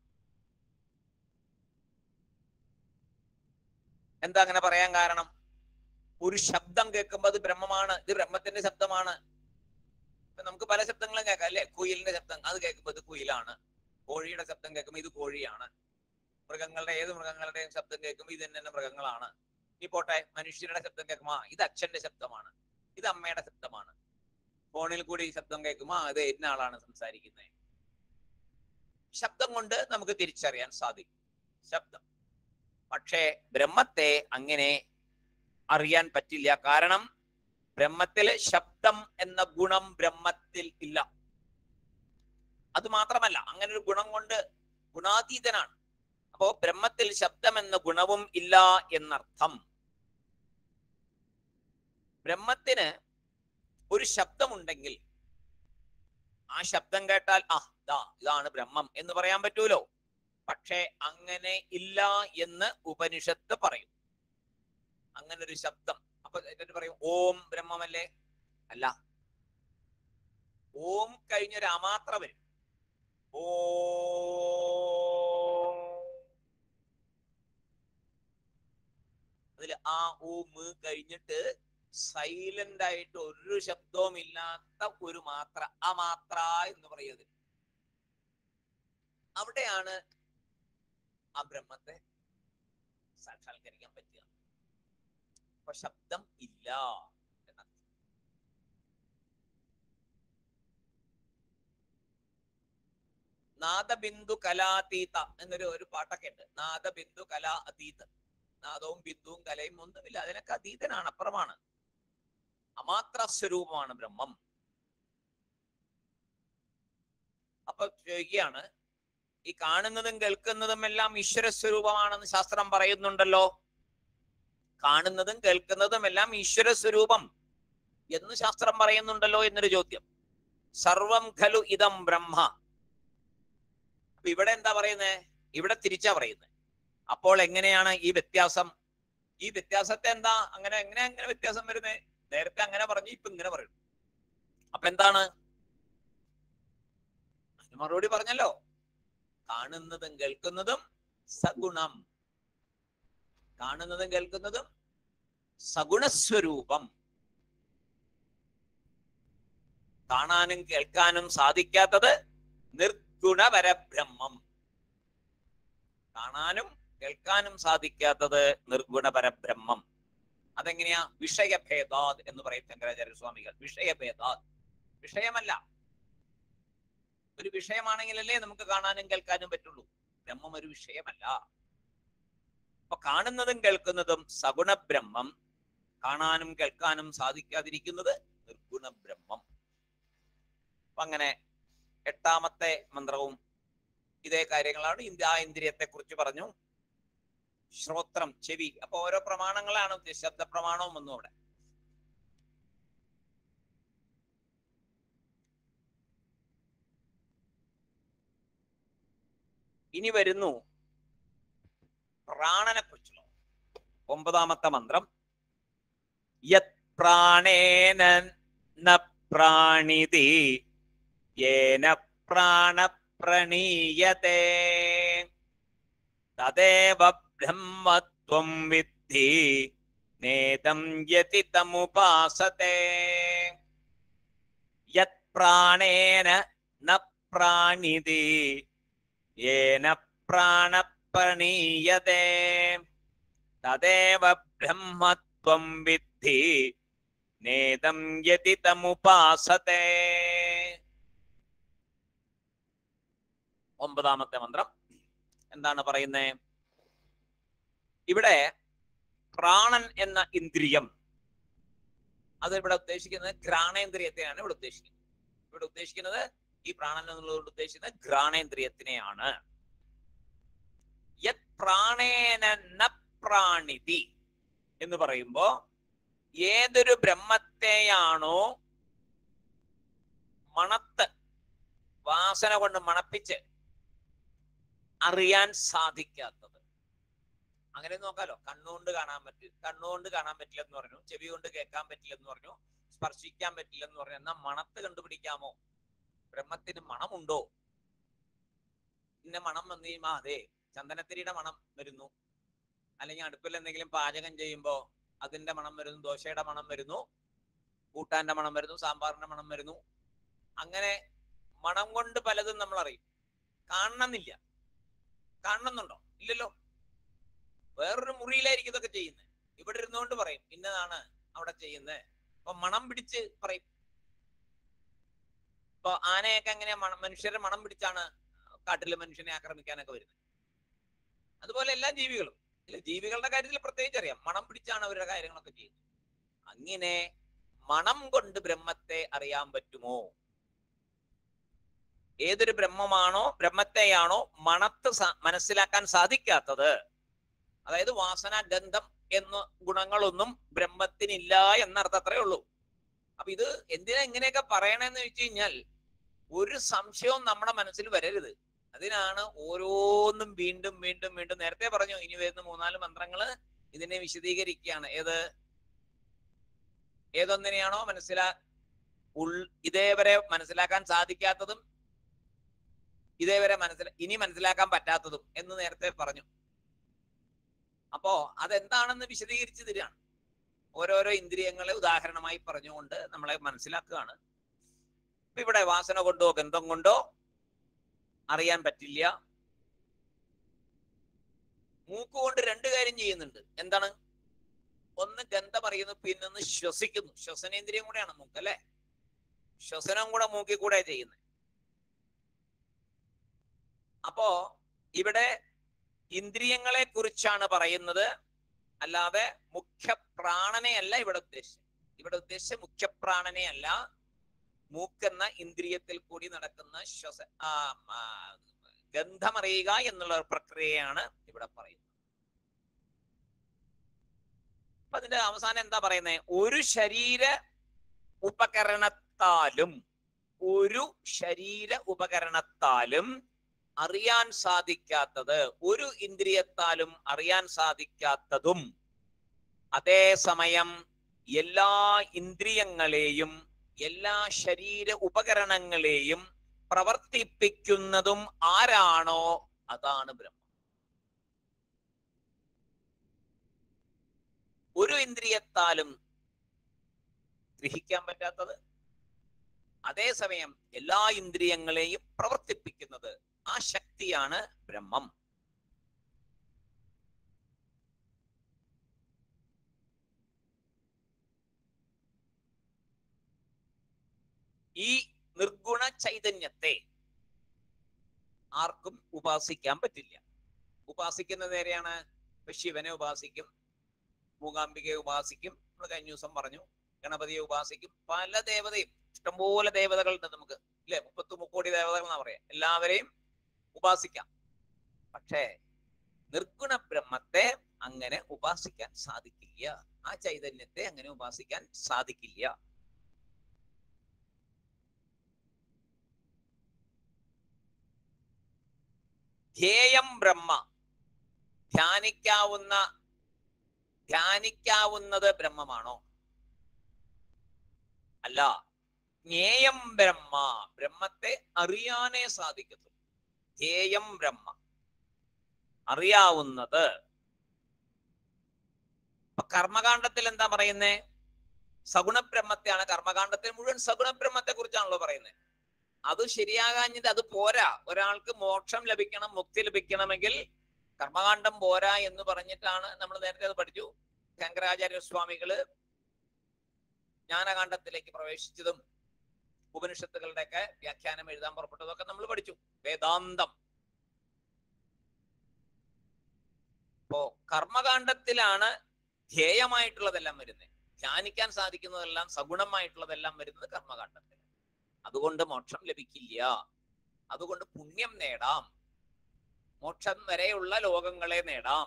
എന്താ അങ്ങനെ പറയാൻ കാരണം ഒരു ശബ്ദം കേൾക്കുമ്പോൾ അത് ബ്രഹ്മമാണ് ഇത് ബ്രഹ്മത്തിന്റെ ശബ്ദമാണ് ഇപ്പൊ നമുക്ക് പല ശബ്ദങ്ങളും കേൾക്കാം അല്ലെ കുയിലിന്റെ ശബ്ദം അത് കേൾക്കുമ്പോൾ ഇത് കുയിലാണ് കോഴിയുടെ ശബ്ദം കേൾക്കുമ്പോൾ ഇത് കോഴിയാണ് മൃഗങ്ങളുടെ ഏത് മൃഗങ്ങളുടെയും ശബ്ദം കേൾക്കുമ്പോൾ ഇത് തന്നെ മൃഗങ്ങളാണ് ഈ പോട്ടെ മനുഷ്യരുടെ ശബ്ദം കേൾക്കുമ്പോൾ ആ ഇത് അച്ഛന്റെ ശബ്ദമാണ് ഇത് അമ്മയുടെ ശബ്ദമാണ് ഫോണിൽ കൂടി ശബ്ദം കേൾക്കുമ്പോൾ ആ ഇത് ഇന്ന ആളാണ് സംസാരിക്കുന്നത് ശബ്ദം കൊണ്ട് നമുക്ക് തിരിച്ചറിയാൻ സാധിക്കും ശബ്ദം പക്ഷേ ബ്രഹ്മത്തെ അങ്ങനെ അറിയാൻ പറ്റില്ല കാരണം ബ്രഹ്മത്തില് ശബ്ദം എന്ന ഗുണം ബ്രഹ്മത്തിൽ ഇല്ല അത് മാത്രമല്ല അങ്ങനെ ഒരു ഗുണം കൊണ്ട് ഗുണാതീതനാണ് അപ്പോ ബ്രഹ്മത്തിൽ ശബ്ദം എന്ന ഗുണവും ഇല്ല എന്നർത്ഥം ബ്രഹ്മത്തിന് ഒരു ശബ്ദമുണ്ടെങ്കിൽ ആ ശബ്ദം കേട്ടാൽ ആ ദാ ഇതാണ് ബ്രഹ്മം എന്ന് പറയാൻ പറ്റൂലോ പക്ഷേ അങ്ങനെ ഇല്ല എന്ന് ഉപനിഷത്ത് പറയും അങ്ങനെ ഒരു ശബ്ദം അപ്പൊ എന്നിട്ട് പറയും ഓം ബ്രഹ്മമല്ലേ അല്ല ഓം കഴിഞ്ഞൊരു അമാത്ര വരും ഓ അതിൽ ആ ഓ മ് കഴിഞ്ഞിട്ട് സൈലന്റ് ആയിട്ട് ഒരു ശബ്ദവും ഇല്ലാത്ത ഒരു മാത്ര അമാത്ര എന്ന് പറയുന്നത് അവിടെയാണ് ആ ബ്രഹ്മത്തെ സാക്ഷാത്കരിക്കാൻ പറ്റുക അപ്പൊ ശബ്ദം ഇല്ല എന്നർത്ഥം നാദബിന്ദു കലാതീത എന്നൊരു ഒരു പാട്ടൊക്കെ ഉണ്ട് നാദബിന്ദു കലാ അതീത നാദവും ബിന്ദുവും കലയും ഒന്നുമില്ല അതിനൊക്കെ അതീതനാണ് അപ്പുറമാണ് അമാത്ര സ്വരൂപമാണ് ബ്രഹ്മം അപ്പൊ ചോദിക്കുകയാണ് ഈ കാണുന്നതും കേൾക്കുന്നതും എല്ലാം ഈശ്വര സ്വരൂപമാണെന്ന് ശാസ്ത്രം പറയുന്നുണ്ടല്ലോ കാണുന്നതും കേൾക്കുന്നതും എല്ലാം ഈശ്വര സ്വരൂപം എന്ന് ശാസ്ത്രം പറയുന്നുണ്ടല്ലോ എന്നൊരു ചോദ്യം സർവം ഖലു ഇതം ബ്രഹ്മ അപ്പൊ ഇവിടെ എന്താ പറയുന്നത് ഇവിടെ തിരിച്ചാ പറയുന്നത് അപ്പോൾ എങ്ങനെയാണ് ഈ വ്യത്യാസം ഈ വ്യത്യാസത്തെ എന്താ അങ്ങനെ എങ്ങനെ അങ്ങനെ വ്യത്യാസം വരുന്നത് നേരത്തെ അങ്ങനെ പറഞ്ഞു ഇപ്പൊ ഇങ്ങനെ പറയുന്നു അപ്പൊ എന്താണ് അതിന് മറുപടി പറഞ്ഞല്ലോ കാണുന്നതും കേൾക്കുന്നതും സഗുണം കാണുന്നതും കേൾക്കുന്നതും സഗുണസ്വരൂപം കാണാനും കേൾക്കാനും സാധിക്കാത്തത് നിർഗുണപരബ്രഹ്മം കാണാനും കേൾക്കാനും സാധിക്കാത്തത് നിർഗുണപരബ്രഹ്മം അതെങ്ങനെയാ വിഷയഭേദാത് എന്ന് പറയും ശങ്കരാചാര്യ സ്വാമികൾ വിഷയഭേദാത് വിഷയമല്ല ഒരു വിഷയമാണെങ്കിലല്ലേ നമുക്ക് കാണാനും കേൾക്കാനും പറ്റുള്ളൂ ബ്രഹ്മം ഒരു വിഷയമല്ല അപ്പൊ കാണുന്നതും കേൾക്കുന്നതും സഗുണ ബ്രഹ്മം കാണാനും കേൾക്കാനും സാധിക്കാതിരിക്കുന്നത് നിർഗുണ ബ്രഹ്മം അപ്പൊ അങ്ങനെ എട്ടാമത്തെ മന്ത്രവും ഇതേ കാര്യങ്ങളാണ് ഇന്ത്യ ആ ഇന്ദ്രിയത്തെ കുറിച്ച് പറഞ്ഞു ശ്രോത്രം ചെവി അപ്പൊ ഓരോ പ്രമാണങ്ങളാണ് ഉദ്ദേശിച്ചത്. ശബ്ദ പ്രമാണവും ഒന്നും അവിടെ ഇനി വരുന്നു പ്രാണനെ കുറിച്ചുള്ള ഒമ്പതാമത്തെ മന്ത്രം യത് പ്രാണേന ന പ്രാണിതി യേന പ്രാണ പ്രണീയത്തെ തദേവ ബ്രഹ്മത്വം വിദ്ധി നേതം യതി തമുപാസത്തെ യത് പ്രാണേന ന പ്രാണിതി യേന പ്രാണ പ്രണീയത്തെ തദേവ ബ്രഹ്മത്വം വിദ്ധി നേതം യതി തമുപാസത്തെ ഒമ്പതാമത്തെ മന്ത്രം എന്താണ് പറയുന്നത് ഇവിടെ പ്രാണൻ എന്ന ഇന്ദ്രിയം അത് ഇവിടെ ഉദ്ദേശിക്കുന്നത് ഘ്രാണേന്ദ്രിയത്തെയാണ് ഇവിടെ ഉദ്ദേശിക്കുന്നത് ഇവിടെ ഉദ്ദേശിക്കുന്നത് ഈ പ്രാണൻ എന്നുള്ളത് ഉദ്ദേശിക്കുന്നത് ഘ്രാണേന്ദ്രിയത്തിനെയാണ് യത് പ്രാണേന ന പ്രാണിതി എന്ന് പറയുമ്പോ ഏതൊരു ബ്രഹ്മത്തെയാണോ മണത്ത് വാസന കൊണ്ട് മണപ്പിച്ച് അറിയാൻ സാധിക്കാത്തത് അങ്ങനെ നോക്കാലോ കണ്ണുകൊണ്ട് കാണാൻ പറ്റും കണ്ണുകൊണ്ട് കാണാൻ പറ്റില്ലെന്ന് പറഞ്ഞു ചെവി കൊണ്ട് കേൾക്കാൻ പറ്റില്ലെന്ന് പറഞ്ഞു സ്പർശിക്കാൻ പറ്റില്ലെന്ന് പറഞ്ഞു എന്നാ മണത്ത് കണ്ടുപിടിക്കാമോ ബ്രഹ്മത്തിന് മണമുണ്ടോ ഇന്ന മണം വന്നു കഴിയുമ്പോ അതെ ചന്ദനത്തിരിയുടെ മണം വരുന്നു അല്ലെങ്കിൽ അടുപ്പിൽ എന്തെങ്കിലും പാചകം ചെയ്യുമ്പോ അതിന്റെ മണം വരുന്നു ദോശയുടെ മണം വരുന്നു കൂട്ടാന്റെ മണം വരുന്നു സാമ്പാറിന്റെ മണം വരുന്നു അങ്ങനെ മണം കൊണ്ട് പലതും നമ്മൾ അറിയും കാണണമെന്നില്ല കാണണമെന്നുണ്ടോ ഇല്ലല്ലോ വേറൊരു മുറിയിലായിരിക്കും ഇതൊക്കെ ചെയ്യുന്നത് ഇവിടെ ഇരുന്നുകൊണ്ട് പറയും ഇന്നതാണ് അവിടെ ചെയ്യുന്നത് അപ്പൊ മണം പിടിച്ച് പറയും ഇപ്പൊ ആനയൊക്കെ എങ്ങനെയാ മണം മനുഷ്യരുടെ മണം പിടിച്ചാണ് കാട്ടിലെ മനുഷ്യനെ ആക്രമിക്കാനൊക്കെ വരുന്നത് അതുപോലെ എല്ലാ ജീവികളും ഇല്ല ജീവികളുടെ കാര്യത്തിൽ പ്രത്യേകിച്ച് അറിയാം മണം പിടിച്ചാണ് അവരുടെ കാര്യങ്ങളൊക്കെ ചെയ്യുന്നത് അങ്ങനെ മണം കൊണ്ട് ബ്രഹ്മത്തെ അറിയാൻ പറ്റുമോ ഏതൊരു ബ്രഹ്മമാണോ ബ്രഹ്മത്തെയാണോ മണത്ത് സ- മനസ്സിലാക്കാൻ സാധിക്കാത്തത് അതായത് വാസന ഗന്ധം എന്ന ഗുണങ്ങളൊന്നും ബ്രഹ്മത്തിനില്ല എന്നർത്ഥത്രേ ഉള്ളൂ അപ്പൊ ഇത് എന്തിനാ ഇങ്ങനെയൊക്കെ പറയണെന്ന് വെച്ച് കഴിഞ്ഞാൽ ഒരു സംശയവും നമ്മുടെ മനസ്സിൽ വരരുത് അതിനാണ് ഓരോന്നും വീണ്ടും വീണ്ടും വീണ്ടും നേരത്തെ പറഞ്ഞു ഇനി വരുന്ന മൂന്നാല് മന്ത്രങ്ങള് ഇതിനെ വിശദീകരിക്കുകയാണ് ഏത് ഏതൊന്നിനെയാണോ മനസ്സിലാ ഉൾ ഇതേവരെ മനസ്സിലാക്കാൻ സാധിക്കാത്തതും ഇതേവരെ മനസ്സില ഇനി മനസ്സിലാക്കാൻ പറ്റാത്തതും എന്ന് നേരത്തെ പറഞ്ഞു അപ്പോ അതെന്താണെന്ന് വിശദീകരിച്ചു തരികയാണ് ഓരോരോ ഇന്ദ്രിയങ്ങളെ ഉദാഹരണമായി പറഞ്ഞുകൊണ്ട് നമ്മളെ മനസ്സിലാക്കുകയാണ് ഇപ്പൊ ഇവിടെ വാസന കൊണ്ടോ ഗന്ധം കൊണ്ടോ അറിയാൻ പറ്റില്ല മൂക്കുകൊണ്ട് രണ്ട് കാര്യം ചെയ്യുന്നുണ്ട് എന്താണ് ഒന്ന് ഗന്ധം അറിയുന്നു പിന്നൊന്ന് ശ്വസിക്കുന്നു ശ്വസനേന്ദ്രിയം കൂടെയാണ് മൂക്ക് അല്ലെ ശ്വസനം കൂടെ മൂക്കിൽ കൂടെ ചെയ്യുന്നത് അപ്പോ ഇവിടെ ഇന്ദ്രിയങ്ങളെ കുറിച്ചാണ് പറയുന്നത് അല്ലാതെ മുഖ്യപ്രാണനെ അല്ല ഇവിടെ ഉദ്ദേശിച്ചത് ഇവിടെ ഉദ്ദേശിച്ച മുഖ്യപ്രാണനെ അല്ല മൂക്കെന്ന ഇന്ദ്രിയത്തിൽ കൂടി നടക്കുന്ന ശ്വസ ആ, ആ, ഗന്ധമറിയുക എന്നുള്ള ഒരു പ്രക്രിയയാണ് ഇവിടെ പറയുന്നത് അപ്പൊ അതിന്റെ അവസാനം എന്താ പറയുന്നത് ഒരു ശരീര ഉപകരണത്താലും ഒരു ശരീര ഉപകരണത്താലും അറിയാൻ സാധിക്കാത്തത് ഒരു ഇന്ദ്രിയത്താലും അറിയാൻ സാധിക്കാത്തതും അതേസമയം എല്ലാ ഇന്ദ്രിയങ്ങളെയും എല്ലാ ശരീര ഉപകരണങ്ങളെയും പ്രവർത്തിപ്പിക്കുന്നതും ആരാണോ അതാണ് ബ്രഹ്മം ഒരു ഇന്ദ്രിയത്താലും ഗ്രഹിക്കാൻ പറ്റാത്തത് അതേസമയം എല്ലാ ഇന്ദ്രിയങ്ങളെയും പ്രവർത്തിപ്പിക്കുന്നത് ആ ശക്തിയാണ് ബ്രഹ്മം ഈ നിർഗുണ ചൈതന്യത്തെ ആർക്കും ഉപാസിക്കാൻ പറ്റില്ല ഉപാസിക്കുന്നത് നേരെയാണ് ഇപ്പൊ ശിവനെ ഉപാസിക്കും മൂകാംബികയെ ഉപാസിക്കും നമ്മൾ കഴിഞ്ഞ ദിവസം പറഞ്ഞു ഗണപതിയെ ഉപാസിക്കും പല ദേവതയും ഇഷ്ടംപോലെ ദേവതകളുണ്ട് നമുക്ക് ഇല്ലെ മുപ്പത്തി മുക്കോടി ദേവതകൾ എന്നാ പറയാ എല്ലാവരെയും ഉപാസിക്കാം പക്ഷേ നിർഗുണ ബ്രഹ്മത്തെ അങ്ങനെ ഉപാസിക്കാൻ സാധിക്കില്ല ആ ചൈതന്യത്തെ അങ്ങനെ ഉപാസിക്കാൻ സാധിക്കില്ല ധ്യേയം ബ്രഹ്മ ധ്യാനിക്കാവുന്ന ധ്യാനിക്കാവുന്നത് ബ്രഹ്മമാണോ അല്ല ജ്ഞേയം ബ്രഹ്മ ബ്രഹ്മത്തെ അറിയാനേ സാധിക്കത്തുള്ളൂ ധ്യേയം ബ്രഹ്മ അറിയാവുന്നത് ഇപ്പൊ കർമ്മകാണ്ഡത്തിൽ എന്താ പറയുന്നേ സഗുണബ്രഹ്മത്തെയാണ് കർമ്മകാണ്ഡത്തിൽ മുഴുവൻ സഗുണബ്രഹ്മത്തെ കുറിച്ചാണല്ലോ പറയുന്നത് അത് ശരിയാകാഞ്ഞത് അത് പോരാ ഒരാൾക്ക് മോക്ഷം ലഭിക്കണം മുക്തി ലഭിക്കണമെങ്കിൽ കർമ്മകാണ്ഡം പോരാ എന്ന് പറഞ്ഞിട്ടാണ് നമ്മൾ നേരത്തെ അത് പഠിച്ചു ശങ്കരാചാര്യ സ്വാമികള് ജ്ഞാനകാണ്ഡത്തിലേക്ക് പ്രവേശിച്ചതും ഉപനിഷത്തുകളുടെയൊക്കെ വ്യാഖ്യാനം എഴുതാൻ പുറപ്പെട്ടതൊക്കെ നമ്മൾ പഠിച്ചു വേദാന്തം അപ്പോ കർമ്മകാണ്ഡത്തിലാണ് ധ്യേയമായിട്ടുള്ളതെല്ലാം വരുന്നത് ധ്യാനിക്കാൻ സാധിക്കുന്നതെല്ലാം സഗുണമായിട്ടുള്ളതെല്ലാം വരുന്നത് കർമ്മകാണ്ഡത്തിൽ അതുകൊണ്ട് മോക്ഷം ലഭിക്കില്ല അതുകൊണ്ട് പുണ്യം നേടാം മോക്ഷം വരെയുള്ള ലോകങ്ങളെ നേടാം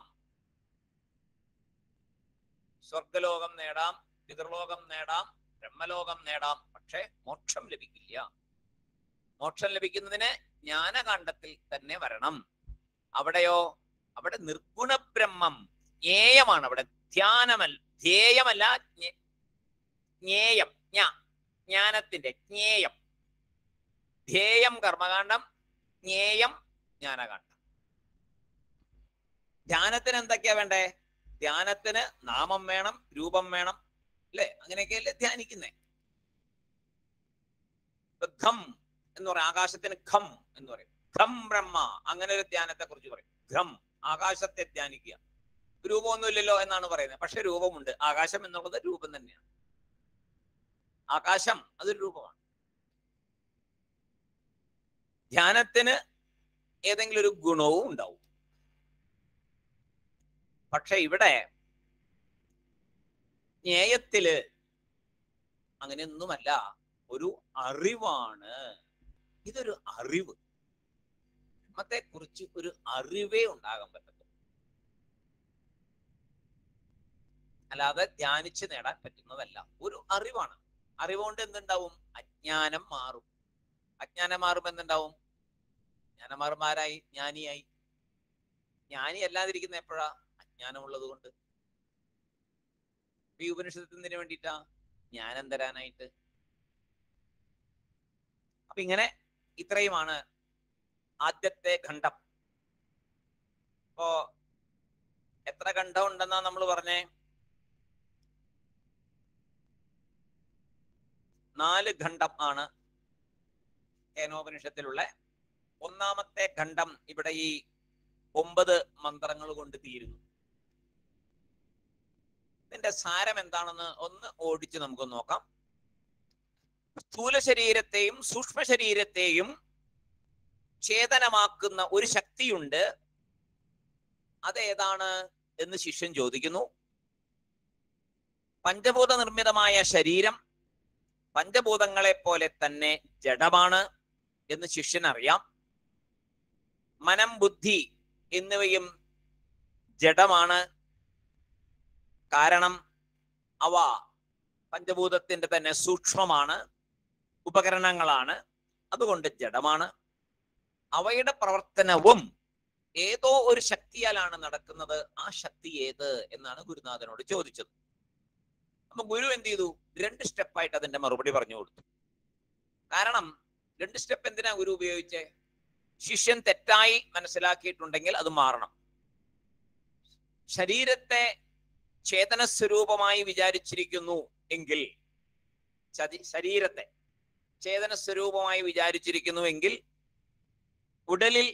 സ്വർഗലോകം നേടാം പിതൃലോകം നേടാം ബ്രഹ്മലോകം നേടാം പക്ഷെ മോക്ഷം ലഭിക്കില്ല മോക്ഷം ലഭിക്കുന്നതിന് ജ്ഞാനകാണ്ഡത്തിൽ തന്നെ വരണം അവിടെയോ അവിടെ നിർഗുണ ബ്രഹ്മം ജ്ഞേയമാണ് അവിടെ ധ്യാനമല്ല ധ്യേയമല്ല ജ്ഞേ- ജ്ഞേയം ജ്ഞാ ജ്ഞാനത്തിന്റെ ജ്ഞേയം ധ്യേയം കർമ്മകാണ്ഡം ജ്ഞേയം ജ്ഞാനകാണ്ഡം ധ്യാനത്തിന് എന്തൊക്കെയാ വേണ്ടേ ധ്യാനത്തിന് നാമം വേണം രൂപം വേണം അല്ലെ അങ്ങനെയൊക്കെയല്ലേ ധ്യാനിക്കുന്നേ ഇപ്പൊ ഖം എന്ന് പറയും ആകാശത്തിന് ഖം എന്ന് പറയും ഖം ബ്രഹ്മ അങ്ങനെ ഒരു ധ്യാനത്തെ കുറിച്ച് പറയും ഖം ആകാശത്തെ ധ്യാനിക്കുക രൂപമൊന്നുമില്ലല്ലോ എന്നാണ് പറയുന്നത് പക്ഷെ രൂപമുണ്ട് ആകാശം എന്നുള്ളത് രൂപം തന്നെയാണ് ആകാശം അതൊരു രൂപമാണ് ധ്യാനത്തിന് ഏതെങ്കിലും ഒരു ഗുണവും ഉണ്ടാവും പക്ഷെ ഇവിടെ ജ്ഞേയത്തില് അങ്ങനെയൊന്നുമല്ല ഒരു അറിവാണ് ഇതൊരു അറിവ് ബ്രഹ്മത്തെ കുറിച്ച് ഒരു അറിവേ ഉണ്ടാകാൻ പറ്റത്തുള്ളൂ അല്ലാതെ ധ്യാനിച്ച് നേടാൻ പറ്റുന്നതല്ല ഒരു അറിവാണ് അറിവുകൊണ്ട് എന്തുണ്ടാവും അജ്ഞാനം മാറും അജ്ഞാനം മാറും എന്തുണ്ടാവും ജ്ഞാനമാറുമാരായി ജ്ഞാനിയായി ജ്ഞാനി അല്ലാതിരിക്കുന്ന എപ്പോഴാ അജ്ഞാനമുള്ളത് കൊണ്ട് ഈ ഉപനിഷത്തിന് വേണ്ടിയിട്ടാ ജ്ഞാനം തരാനായിട്ട് അപ്പൊ ഇങ്ങനെ ഇത്രയുമാണ് ആദ്യത്തെ ഖണ്ഡം ഇപ്പോ എത്ര ഖണ്ഡം ഉണ്ടെന്നാ നമ്മൾ പറഞ്ഞേ നാല് ഖണ്ഡം ആണ് കേനോപനിഷത്തിലുള്ള ഒന്നാമത്തെ ഖണ്ഡം ഇവിടെ ഈ ഒമ്പത് മന്ത്രങ്ങൾ കൊണ്ട് തീരുന്നു ഇതിന്റെ സാരം എന്താണെന്ന് ഒന്ന് ഓടിച്ച് നമുക്ക് നോക്കാം സ്ഥൂല ശരീരത്തെയും സൂക്ഷ്മ ശരീരത്തെയും ചേതനമാക്കുന്ന ഒരു ശക്തിയുണ്ട് അതേതാണ് എന്ന് ശിഷ്യൻ ചോദിക്കുന്നു പഞ്ചഭൂത നിർമ്മിതമായ ശരീരം പഞ്ചഭൂതങ്ങളെ പോലെ തന്നെ ജഡമാണ് എന്ന് ശിഷ്യൻ അറിയാം മനം ബുദ്ധി എന്നിവയും ജഡമാണ് കാരണം അവ പഞ്ചഭൂതത്തിന്റെ തന്നെ സൂക്ഷ്മമാണ് ഉപകരണങ്ങളാണ് അതുകൊണ്ട് ജഡമാണ് അവയുടെ പ്രവർത്തനവും ഏതോ ഒരു ശക്തിയാലാണ് നടക്കുന്നത് ആ ശക്തി ഏത് എന്നാണ് ഗുരുനാഥനോട് ചോദിച്ചത് അപ്പൊ ഗുരു എന്ത് ചെയ്തു രണ്ട് സ്റ്റെപ്പായിട്ട് അതിന്റെ മറുപടി പറഞ്ഞു കൊടുത്തു കാരണം രണ്ട് സ്റ്റെപ്പ് എന്തിനാ ഗുരു ഉപയോഗിച്ചേ ശിഷ്യൻ തെറ്റായി മനസ്സിലാക്കിയിട്ടുണ്ടെങ്കിൽ അത് മാറണം ശരീരത്തെ ചേതന സ്വരൂപമായി വിചാരിച്ചിരിക്കുന്നു എങ്കിൽ ചതി ശരീരത്തെ ചേതന സ്വരൂപമായി വിചാരിച്ചിരിക്കുന്നു എങ്കിൽ ഉടലിൽ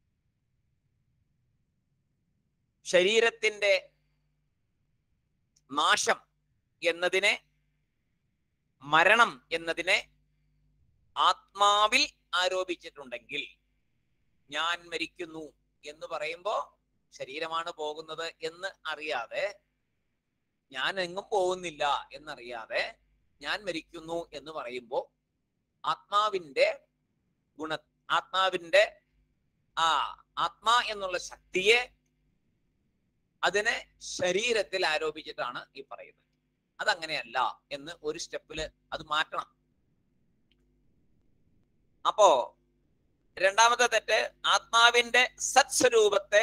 ശരീരത്തിന്റെ നാശം എന്നതിനെ മരണം എന്നതിനെ ആത്മാവിൽ ആരോപിച്ചിട്ടുണ്ടെങ്കിൽ ഞാൻ മരിക്കുന്നു എന്ന് പറയുമ്പോ ശരീരമാണ് പോകുന്നത് എന്ന് അറിയാതെ ഞാൻ എങ്ങും പോകുന്നില്ല എന്നറിയാതെ ഞാൻ മരിക്കുന്നു എന്ന് പറയുമ്പോൾ ആത്മാവിന്റെ ഗുണ ആത്മാവിന്റെ ആ ആത്മാ എന്നുള്ള ശക്തിയെ അതിനെ ശരീരത്തിൽ ആരോപിച്ചിട്ടാണ് ഈ പറയുന്നത് അതങ്ങനെയല്ല എന്ന് ഒരു സ്റ്റെപ്പില് അത് മാറ്റണം അപ്പോ രണ്ടാമത്തെ തെറ്റ് ആത്മാവിന്റെ സത്സ്വരൂപത്തെ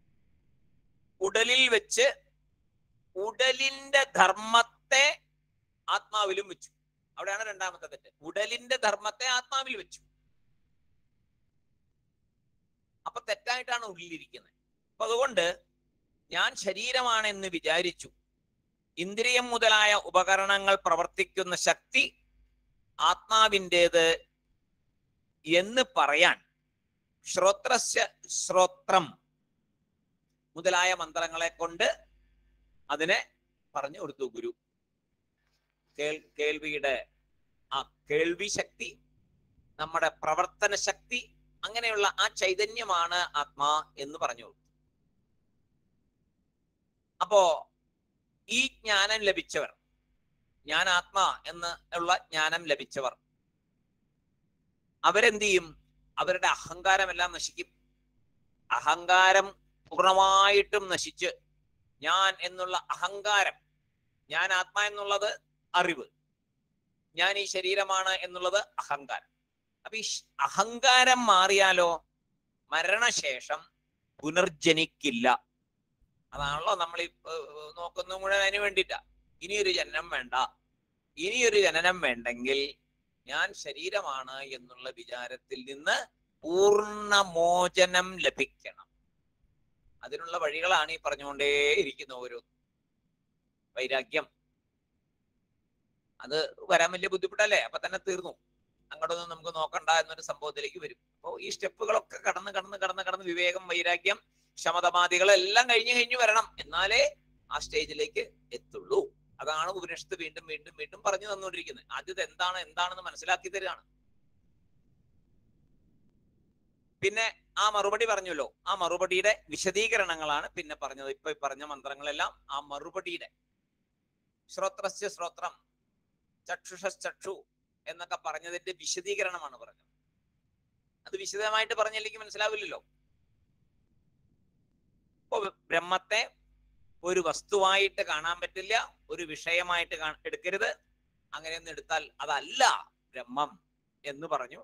ഉടലിൽ വെച്ച് ഉടലിന്റെ ധർമ്മത്തെ ആത്മാവിലും വെച്ചു അവിടെയാണ് രണ്ടാമത്തെ തെറ്റ് ഉടലിന്റെ ധർമ്മത്തെ ആത്മാവിൽ വെച്ചു അപ്പൊ തെറ്റായിട്ടാണ് ഉള്ളിലിരിക്കുന്നത് അപ്പൊ അതുകൊണ്ട് ഞാൻ ശരീരമാണെന്ന് വിചാരിച്ചു ഇന്ദ്രിയം മുതലായ ഉപകരണങ്ങൾ പ്രവർത്തിക്കുന്ന ശക്തി ആത്മാവിൻ്റെത് എന്ന് പറയാൻ ശ്രോത്രസ്യ ശ്രോത്രം മുതലായ മന്ത്രങ്ങളെ കൊണ്ട് അതിനെ പറഞ്ഞു കൊടുത്തു ഗുരു കേൾ കേൾവിയുടെ ആ കേൾവി ശക്തി നമ്മുടെ പ്രവർത്തന ശക്തി അങ്ങനെയുള്ള ആ ചൈതന്യമാണ് ആത്മാ എന്ന് പറഞ്ഞു കൊടുത്തു അപ്പോ ഈ ജ്ഞാനം ലഭിച്ചവർ ഞാൻ ആത്മാ എന്ന് ഉള്ള ജ്ഞാനം ലഭിച്ചവർ അവരെന്ത് ചെയ്യും അവരുടെ അഹങ്കാരമെല്ലാം നശിക്കും അഹങ്കാരം പൂർണ്ണമായിട്ടും നശിച്ച് ഞാൻ എന്നുള്ള അഹങ്കാരം ഞാൻ ആത്മാ എന്നുള്ളത് അറിവ് ഞാൻ ഈ ശരീരമാണ് എന്നുള്ളത് അഹങ്കാരം അപ്പൊ ഈ ശ്- അഹങ്കാരം മാറിയാലോ മരണശേഷം പുനർജനിക്കില്ല അതാണല്ലോ നമ്മൾ ഈ ഏർ, നോക്കുന്ന മുഴുവൻ അതിന് വേണ്ടിയിട്ടാ ഇനിയൊരു ജനനം വേണ്ട ഇനിയൊരു ജനനം വേണ്ടെങ്കിൽ ഞാൻ ശരീരമാണ് എന്നുള്ള വിചാരത്തിൽ നിന്ന് പൂർണ്ണമോചനം ലഭിക്കണം അതിനുള്ള വഴികളാണ് ഈ പറഞ്ഞുകൊണ്ടേയിരിക്കുന്ന ഓരോ വൈരാഗ്യം അത് വരാൻ വലിയ ബുദ്ധിമുട്ടല്ലേ അപ്പൊ തന്നെ തീർന്നു അങ്ങോട്ടൊന്നും നമുക്ക് നോക്കണ്ട എന്നൊരു സംഭവത്തിലേക്ക് വരും അപ്പോൾ ഈ സ്റ്റെപ്പുകളൊക്കെ കടന്ന് കടന്ന് കടന്ന് കടന്ന് വിവേകം വൈരാഗ്യം ശമതമാദികൾ എല്ലാം കഴിഞ്ഞു കഴിഞ്ഞു വരണം എന്നാലേ ആ സ്റ്റേജിലേക്ക് എത്തുള്ളൂ അതാണ് ഉപനിഷത്ത് വീണ്ടും വീണ്ടും വീണ്ടും പറഞ്ഞു തന്നുകൊണ്ടിരിക്കുന്നത് ആദ്യത്തെ എന്താണ് എന്താണെന്ന് മനസ്സിലാക്കി തരികയാണ് പിന്നെ ആ മറുപടി പറഞ്ഞല്ലോ ആ മറുപടിയുടെ വിശദീകരണങ്ങളാണ് പിന്നെ പറഞ്ഞത് ഇപ്പൊ ഈ പറഞ്ഞ മന്ത്രങ്ങളെല്ലാം ആ മറുപടിയുടെ ശ്രോത്രസ്യ ശ്രോത്രം ചക്ഷുഷു എന്നൊക്കെ പറഞ്ഞതിന്റെ വിശദീകരണമാണ് പറഞ്ഞത് അത് വിശദമായിട്ട് പറഞ്ഞില്ലെങ്കിൽ മനസ്സിലാവില്ലല്ലോ ഇപ്പൊ ബ്രഹ്മത്തെ ഒരു വസ്തുവായിട്ട് കാണാൻ പറ്റില്ല ഒരു വിഷയമായിട്ട് കാ- എടുക്കരുത് അങ്ങനെയൊന്നും എടുത്താൽ അതല്ല ബ്രഹ്മം എന്ന് പറഞ്ഞു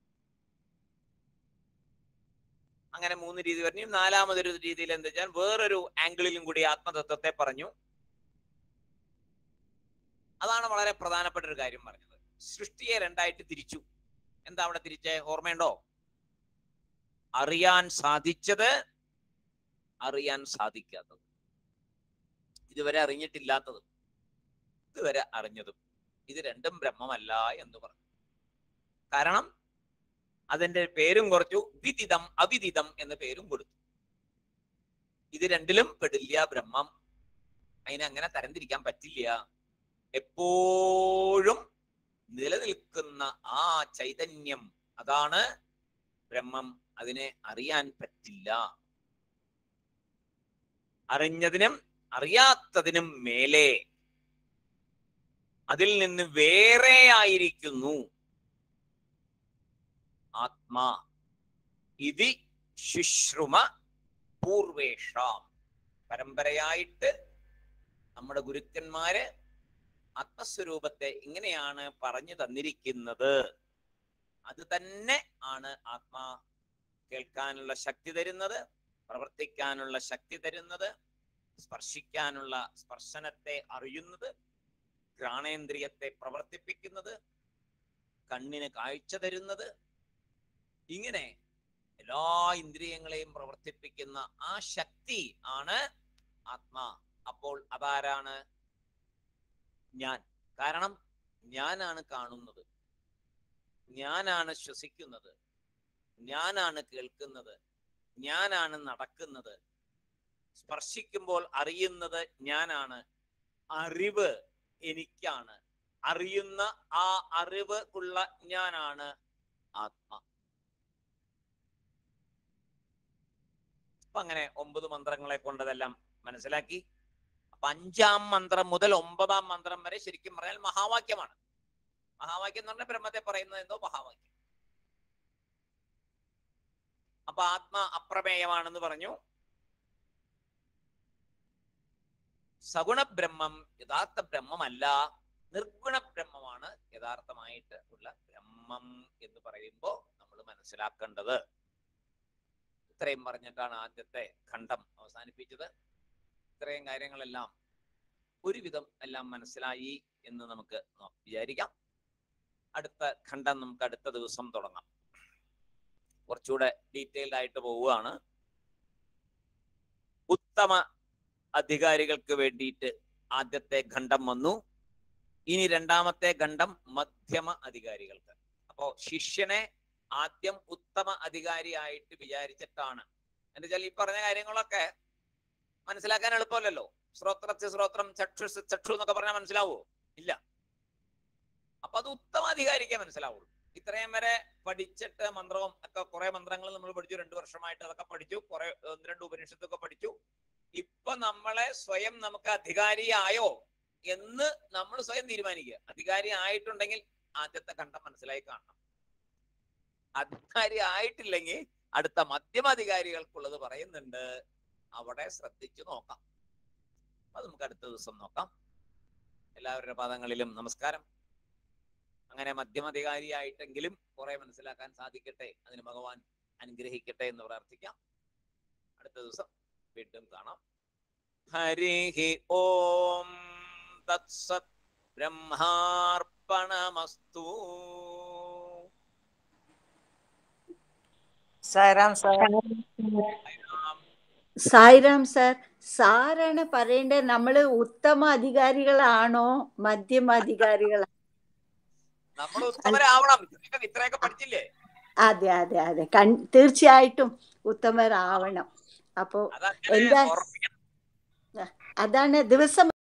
അങ്ങനെ മൂന്ന് രീതി പറഞ്ഞു നാലാമതൊരു രീതിയിൽ എന്താ വെച്ചാൽ വേറൊരു ആംഗിളിലും കൂടി ആത്മതത്വത്തെ പറഞ്ഞു അതാണ് വളരെ പ്രധാനപ്പെട്ട ഒരു കാര്യം പറഞ്ഞത് സൃഷ്ടിയെ രണ്ടായിട്ട് തിരിച്ചു എന്താ അവിടെ തിരിച്ചേ ഓർമ്മയുണ്ടോ അറിയാൻ സാധിച്ചത് അറിയാൻ സാധിക്കാത്തത് ഇതുവരെ അറിഞ്ഞിട്ടില്ലാത്തതും ഇതുവരെ അറിഞ്ഞതും ഇത് രണ്ടും ബ്രഹ്മമല്ല എന്ന് പറഞ്ഞു കാരണം അതിന്റെ പേരും കുറച്ചു വിദിതം അവിദിതം എന്ന പേരും കൊടുത്തു ഇത് രണ്ടിലും പെടില്ല ബ്രഹ്മം അതിനെ അങ്ങനെ തരംതിരിക്കാൻ പറ്റില്ല എപ്പോഴും നിലനിൽക്കുന്ന ആ ചൈതന്യം അതാണ് ബ്രഹ്മം അതിനെ അറിയാൻ പറ്റില്ല അറിഞ്ഞതിനും അറിയാത്തതിനും മേലെ അതിൽ നിന്ന് വേറെ ആയിരിക്കുന്നു ആത്മാ ഇതി ശുശ്രുമ പൂർവേഷാം പരമ്പരയായിട്ട് നമ്മുടെ ഗുരുക്കന്മാര് ആത്മസ്വരൂപത്തെ ഇങ്ങനെയാണ് പറഞ്ഞു തന്നിരിക്കുന്നത് അത് തന്നെ ആണ് ആത്മാ കേൾക്കാനുള്ള ശക്തി തരുന്നത് പ്രവർത്തിക്കാനുള്ള ശക്തി തരുന്നത് സ്പർശിക്കാനുള്ള സ്പർശനത്തെ അറിയുന്നത് ഘ്രാണേന്ദ്രിയത്തെ പ്രവർത്തിപ്പിക്കുന്നത് കണ്ണിന് കാഴ്ച തരുന്നത് ഇങ്ങനെ എല്ലാ ഇന്ദ്രിയങ്ങളെയും പ്രവർത്തിപ്പിക്കുന്ന ആ ശക്തി ആണ് ആത്മാ അപ്പോൾ അതാരാണ് ഞാൻ കാരണം ഞാനാണ് കാണുന്നത് ഞാനാണ് ശ്വസിക്കുന്നത് ഞാനാണ് കേൾക്കുന്നത് ഞാനാണ് നടക്കുന്നത് സ്പർശിക്കുമ്പോൾ അറിയുന്നത് ഞാനാണ് അറിവ് എനിക്കാണ് അറിയുന്ന ആ അറിവ് ഉള്ള ഞാനാണ് ആത്മ അപ്പൊ അങ്ങനെ ഒമ്പത് മന്ത്രങ്ങളെ കൊണ്ടതെല്ലാം മനസ്സിലാക്കി അപ്പൊ അഞ്ചാം മന്ത്രം മുതൽ ഒമ്പതാം മന്ത്രം വരെ ശരിക്കും പറഞ്ഞാൽ മഹാവാക്യമാണ് മഹാവാക്യം എന്ന് പറഞ്ഞാൽ ബ്രഹ്മത്തെ പറയുന്നത് എന്തോ മഹാവാക്യം അപ്പൊ ആത്മ അപ്രമേയമാണെന്ന് പറഞ്ഞു സഗുണ ബ്രഹ്മം യഥാർത്ഥ ബ്രഹ്മമല്ല നിർഗുണ ബ്രഹ്മമാണ് യഥാർത്ഥമായിട്ട് ഉള്ള ബ്രഹ്മം എന്ന് പറയുമ്പോൾ നമ്മൾ മനസ്സിലാക്കേണ്ടത് ഇത്രയും പറഞ്ഞിട്ടാണ് ആദ്യത്തെ ഖണ്ഡം അവസാനിപ്പിച്ചത് ഇത്രയും കാര്യങ്ങളെല്ലാം ഒരുവിധം എല്ലാം മനസ്സിലായി എന്ന് നമുക്ക് നോ- വിചാരിക്കാം അടുത്ത ഖണ്ഡം നമുക്ക് അടുത്ത ദിവസം തുടങ്ങാം കുറച്ചുകൂടെ ഡീറ്റെയിൽഡ് ആയിട്ട് പോവുകയാണ് ഉത്തമ അധികാരികൾക്ക് വേണ്ടിയിട്ട് ആദ്യത്തെ ഖണ്ഡം വന്നു ഇനി രണ്ടാമത്തെ ഖണ്ഡം മധ്യമ അധികാരികൾക്ക് അപ്പോ ശിഷ്യനെ ആദ്യം ഉത്തമ അധികാരിയായിട്ട് വിചാരിച്ചിട്ടാണ് എന്ന് വെച്ചാൽ ഈ പറഞ്ഞ കാര്യങ്ങളൊക്കെ മനസ്സിലാക്കാൻ എളുപ്പമല്ലല്ലോ ശ്രോത്രസ്യ ശ്രോത്രം ചക്ഷുസ് ചക്ഷു എന്നൊക്കെ പറഞ്ഞാൽ മനസ്സിലാവോ ഇല്ല അപ്പൊ അത് ഉത്തമ അധികാരിക്കേ മനസ്സിലാവുള്ളൂ ഇത്രയും വരെ പഠിച്ചിട്ട് മന്ത്രവും ഒക്കെ കുറെ മന്ത്രങ്ങൾ നമ്മൾ പഠിച്ചു രണ്ടു വർഷമായിട്ട് അതൊക്കെ പഠിച്ചു കുറെ ഒന്ന് രണ്ട് ഉപനിഷത്തൊക്കെ പഠിച്ചു ഇപ്പൊ നമ്മളെ സ്വയം നമുക്ക് അധികാരിയായോ എന്ന് നമ്മൾ സ്വയം തീരുമാനിക്കുക അധികാരി ആയിട്ടുണ്ടെങ്കിൽ ആദ്യത്തെ ഖണ്ഡം മനസ്സിലായി കാണണം അധികാരി ആയിട്ടില്ലെങ്കിൽ അടുത്ത മധ്യമാധികാരികൾക്കുള്ളത് പറയുന്നുണ്ട് അവിടെ ശ്രദ്ധിച്ചു നോക്കാം അത് നമുക്ക് അടുത്ത ദിവസം നോക്കാം എല്ലാവരുടെ പാദങ്ങളിലും നമസ്കാരം അങ്ങനെ മധ്യമധികാരിയായിട്ടെങ്കിലും കുറെ മനസ്സിലാക്കാൻ സാധിക്കട്ടെ അതിന് ഭഗവാൻ അനുഗ്രഹിക്കട്ടെ എന്ന് പ്രാർത്ഥിക്കാം അടുത്ത ദിവസം വീണ്ടും കാണാം ഹരി ഓം തത്സത് ബ്രഹ്മാർപ്പണമസ്തു സാറാം സാർ സായിറാം സാർ സാറാണ് പറയേണ്ടത് നമ്മള് ഉത്തമ അധികാരികളാണോ മധ്യമ അധികാരികളാണോ നമ്മൾ ഉത്തമരാവണം ഇത്രയൊക്കെ ഇത്രയൊക്കെ പഠിച്ചില്ലേ അതെ അതെ അതെ കൺ തീർച്ചയായിട്ടും ഉത്തമരാവണം അപ്പോ അതങ്ങനെ എന്താ ഓർമ്മിക്കണം അതാണ് ദിവസം